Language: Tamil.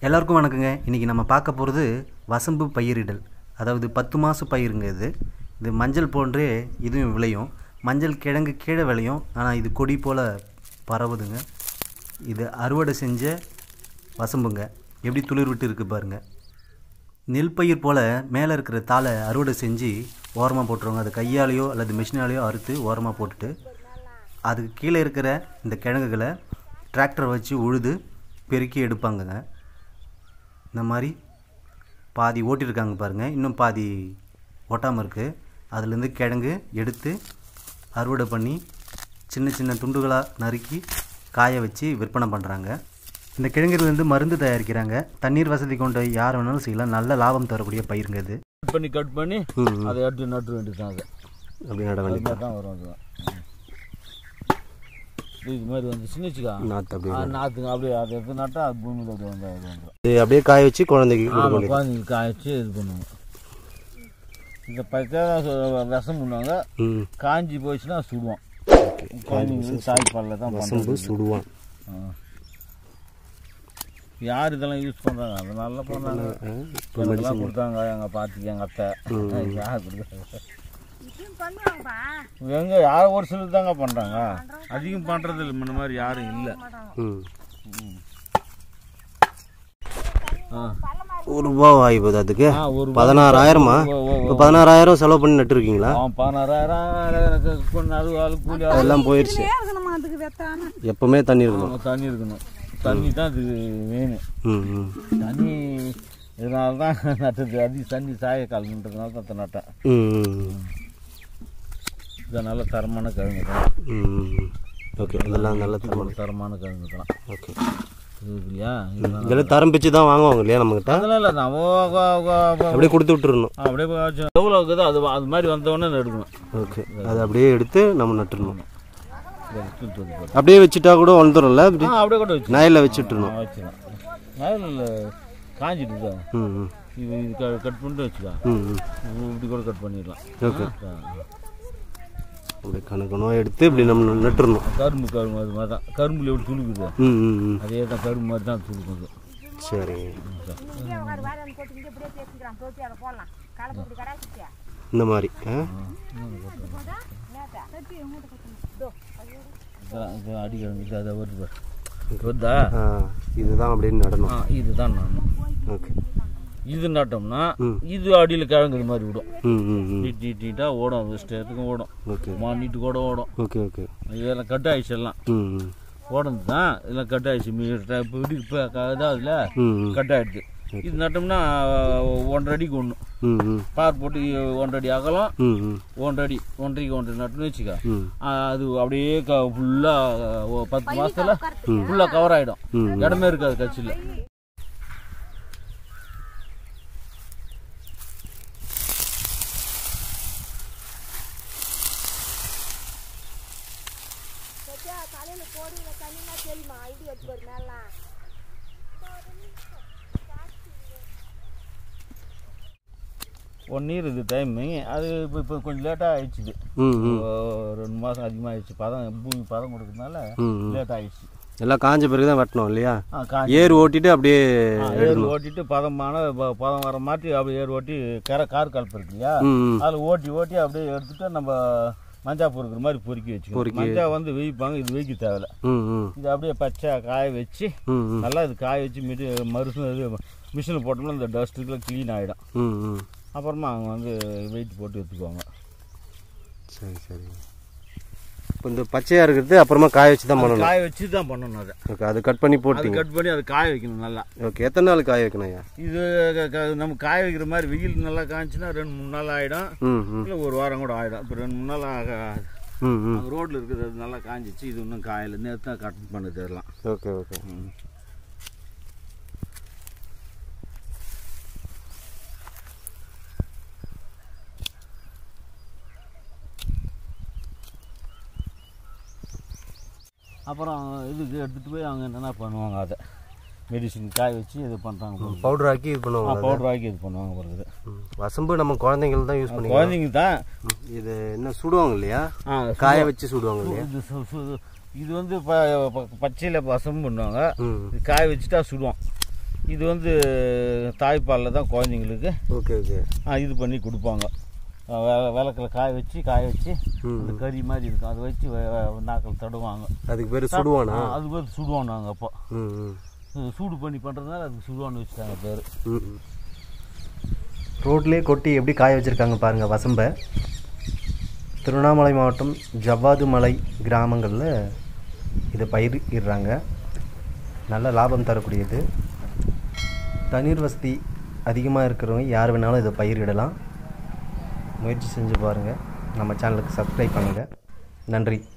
எல்லாருக்கும் வணக்கங்க இன்றைக்கி நம்ம பார்க்க போகிறது வசம்பு பயிரிடல் அதாவது பத்து மாத பயிருங்க இது இது மஞ்சள் போன்றே இதுவும் விளையும் மஞ்சள் கிழங்கு கீழே விளையும் ஆனால் இது கொடி போல் பரவுதுங்க இது அறுவடை செஞ்ச வசம்புங்க எப்படி துளிர் விட்டு இருக்கு பாருங்க நெல் பயிர் போல் மேலே இருக்கிற தாளை அறுவடை செஞ்சு ஓரமாக போட்டுருவாங்க அது கையாலேயோ அல்லது மிஷினாலேயோ அறுத்து ஓரமாக போட்டுட்டு அதுக்கு கீழே இருக்கிற இந்த கிழங்குகளை டிராக்டர் வச்சு உழுது பெருக்கி எடுப்பாங்கங்க இந்த மாதிரி பாதி ஓட்டியிருக்காங்க பாருங்கள் இன்னும் பாதி ஓட்டாமல் இருக்குது அதுலேருந்து கிழங்கு எடுத்து அறுவடை பண்ணி சின்ன சின்ன துண்டுகளாக நறுக்கி காய வச்சு விற்பனை பண்ணுறாங்க இந்த கிழங்குலேருந்து மருந்து தயாரிக்கிறாங்க தண்ணீர் வசதி கொண்ட யார் வேணாலும் செய்யலாம் நல்ல லாபம் தரக்கூடிய பயிருங்க இது கட் பண்ணி கட் பண்ணி ம் அதை எடுத்து நட்டு வேண்டியது அது அப்படி நட அது வேண்டியது மாதிரி தான் வரும் அது இது மாதிரி வந்து சின்னச்சுக்கா நாற்று அப்படி நாற்றுங்க அப்படியே அதை எடுத்து நட்டா அது பூமியில் அப்படியே வந்து அது வந்துடும் இது அப்படியே காய வச்சு குழந்தைக்கு கொடுக்க ஆமாம் வேண்டியது குழந்தைங்க காய்ச்சி இது பண்ணுவோம் இந்த பக்கம் விஷம் பண்ணுவாங்க ம் காஞ்சி போச்சுன்னா சுடுவோம் ஓகே குழந்தைங்களுக்கு தாய்ப்பாலில் தான் வசம்பு பண்ணுறது சுடுவான் யார் இதெல்லாம் யூஸ் பண்ணுறாங்க அது நல்லா பண்ணுறாங்க எனக்கெல்லாம் கொடுத்தாங்க எங்கள் பாட்டிக்கு எங்கள் அத்தை யார் கொடுத்தாங்க எங்க யார் ஒரு சிலர் தாங்க பண்ணுறாங்க அதிகம் பண்ணுறது இல்லை முன்ன மாதிரி யாரும் இல்லை ம் ஆ ஒரு ரூபா ஆகிப்போகுது அதுக்கு ஆ, ஒரு பதினாறாயிரமா ஓ, ஓ, ஓ. இப்போ பதினாறாயிரம் செலவு பண்ணி நட்டுருக்கீங்களா அவன் பதினாறாயிரம் எனக்கு கொஞ்சம் அது ஆளு கூலி ஆளு. எல்லாம் போயிடுச்சு இருக்கணுமா அதுக்கு வெத்தான எப்பவுமே தண்ணி இருக்கணும் ஆமா, தண்ணி இருக்கணும் தண்ணி தான் அது வேணும் ம் ம் தண்ணி இதனால தான் நட்டது அதிக தண்ணி சாய காலன்றதுனால தான் அதை நட்டேன் ம் ம் இது நல்ல தரமான கிழங்கு தான் ம் ஓகே இதெல்லாம் நல்ல தரம் ஒரு தரமான கிழங்கு தான் ஓகே இது இருக்கு இல்லையா இதனால இதெல்லாம் தரம் பிச்சு தான் வாங்குவாங்க இல்லையா நம்மகிட்ட அதெல்லாம் இல்லை நான் ஓ, ஓ, ஓ, ஓ, அப்படியே கொடுத்து விட்டுறணும் அப்படியே போய் வச்சு- எவ்வளோ இருக்குதோ அது அது மாதிரி வந்தவொடனே எடுக்கணும் ஓகே அதை அப்படியே எடுத்து நம்ம நட்டுறணும் இதை எடுத்து தூக்கி போடு. அப்படியே வச்சுட்டா கூட வந்துடும்ல அப்படி ஆ அப்படியே கூட வச்சு நாயில் வச்சு விட்டுறணும் வச்சுக்கலாம் வயலில் காஞ்சிட்டு தான் ம் ம் இது இது க- கட் பண்ணிட்டு வச்சுக்கலாம் ம் ம் இப்படி கூட கட் பண்ணிடலாம் ஓகே ஆ. அப்படியே கணக்கணும் எடுத்து இப்படி நம்ம நட்டுறணும் கரும்பு கரும்பு அது மாதிரி தான் கரும்புல எப்படி துளுக்குது ம் ம் ம் அதே தான் கரும்பு மாதிரி தான் துளுக்குது சரி போட்டு இங்கே இப்படியே பேசிக்கிறான் போச்சு அதை போடலாம் காலை இப்படி கடாச்சிட்டியா இந்த மாதிரி ஆ இதெல்லாம் இது அடிக்கிழங்கு இது அதை வருது பாரு. வருதா ஆ, இதுதான் அப்படின்னு நடணும் ஆ இதுதான் நான் ஓகே இது நட்டோம்னா ம். இது அடியில் கிழங்கு மாதிரி விடும் ம் ம் ம் நீட் நீட் நீட்டாக ஓடும் இஷ்டத்துக்கும் ஓடும் ஓகே மானிட்டு கூட ஓடும் ஓகே ஓகே இதெல்லாம் கட் ஆயிடுச்சு எல்லாம் ம் ம் ஓடந்து தான் இதெல்லாம் கட் ஆயிடுச்சு மீ- இப்போ இடி இப்போ இதாக அதில் ம் ம் கட் ஆயிடுது இது நட்டோம்னா ஒன்றரை அடிக்கு ஒன்று ம் ம் பார் போட்டு ஒன்றரை அடி அகலம் ம் ம் ஒன்றரை அடி ஒன்றரைக்கு ஒன்றரை நட்டுன்னு வச்சுக்க ம் ஆ, அது அப்படியே க ஃபுல்லாக பத்து மாதத்தில் ஃபுல்லாக கவர் ஆகிடும் ம் இடமே இருக்காது கட்சியில் காலையில் போடுங்க தண்ணினா தெரியுமா ஐடி எடுத்து போய் மேலாம் ஒன் இயர் இது டைமிங் அது இப்போ இப்போ கொஞ்சம் லேட்டாக ஆயிடுச்சு ம் ம் ரெண்டு மாதம் அதிகமாகிடுச்சு பதம் பூமி பதம் கொடுக்கறதுனால ம் ம் லேட் ஆயிடுச்சு எல்லாம் காஞ்ச பிறகு தான் வெட்டணும் இல்லையா ஆ காஞ்சி ஏர் ஓட்டிட்டு அப்படியே ஆ, ஏர் ஓட்டிட்டு பதமான ப- பதம் வர மாட்டி அப்படியே ஏர் ஓட்டி கரை கார் கலப்பு இருக்கு இல்லையா ம் ம் அதில் ஓட்டி ஓட்டி அப்படியே எடுத்துட்டு நம்ம மஞ்சா பொறுக்கிற மாதிரி பொறுக்கி வச்சுக்கணும் மஞ்சா வந்து வெயிப்பாங்க இது வெயிக்க தேவையில்ல ம் ம் இது அப்படியே பச்சை காய வச்சு ம் ம் நல்லா இது காய வச்சு மிடி மறுசு இது மிஷினில் போட்டோம்னா இந்த டஸ்ட்டுக்குலாம் க்ளீன் ஆகிடும் ம் ம் அப்புறமா அவங்க வந்து வெயிட் போட்டு எடுத்துக்குவாங்க சரி சரி இப்போ இந்த பச்சையாக இருக்கிறது அப்புறமா காய வச்சு தான் பண்ணணும் காய வச்சு தான் பண்ணணும் அதை ஓகே அது கட் பண்ணி அது போட்டீங்க கட் பண்ணி அதை காய வைக்கணும் நல்லா ஓகே எத்தனை நாள் காய வைக்கணும் ஐயா இது க- க- நம்ம காய வைக்கிற மாதிரி வெயில் நல்லா காய்ச்சுன்னா ரெண்டு மூணு நாள் ஆகிடும் ம் ம் இல்லை ஒரு வாரம் கூட ஆகிடும் இப்போ ரெண்டு மூணு நாள் ஆக ம் ம் அங்கே ரோட்டில் இருக்கிறது அது நல்லா காஞ்சிச்சு இது இன்னும் காயல நேற்று தான் கட் பண்ணது எல்லாம் ஓகே ஓகே ம். அப்புறம் இதுக்கு எடுத்துகிட்டு போய் அவங்க என்னென்ன பண்ணுவாங்க அதை மெடிசின் காய வச்சு இது பண்ணுறாங்க பவுடர் ஆக்கி இது பண்ணுவாங்க பவுடர் ஆக்கி இது பண்ணுவாங்க பிறகு ம். வசம்பு நம்ம குழந்தைகள் தான் யூஸ் பண்ணிக்கலாம் குழந்தைங்க தான் ம். இது என்ன சுடுவாங்க இல்லையா ஆ, காய வச்சு சுடுவாங்க இல்லையா இது சு- சு- இது வந்து ப ப- பச்சையில் வசம் பண்ணுவாங்க ம் இது காய வச்சுட்டா சுடுவோம் இது வந்து தாய்ப்பாலில் தான் குழந்தைங்களுக்கு ஓகே ஓகே ஆ, இது பண்ணி கொடுப்பாங்க ஆ, வே- விளக்குல காய வச்சு காய வச்சு ம். அந்த கறி மாதிரி இருக்கும் அதை வச்சு வே- வே- நாக்கில் தடுவாங்க அதுக்கு பேர் சுடுவானா ஆ, அது பேர் சுடுவோம் நாங்கள் அப்போ ம் ம் இது சூடு பண்ணி பண்ணுறதுனால அதுக்கு சுடுவான்னு வச்சுட்டாங்க பேர் ம் ம். ரோட்லேயே கொட்டி எப்படி காய வச்சுருக்காங்க பாருங்கள் வசம்பை திருவண்ணாமலை மாவட்டம் ஜவ்வாது மலை கிராமங்களில் இதை பயிரிடுறாங்க நல்ல லாபம் தரக்கூடியது தண்ணீர் வசதி அதிகமாக இருக்கிறவங்க யார் வேணாலும் இதை பயிரிடலாம் முயற்சி செஞ்சு பாருங்கள் நம்ம சேனலுக்கு சப்ஸ்கிரைப் பண்ணுங்கள் நன்றி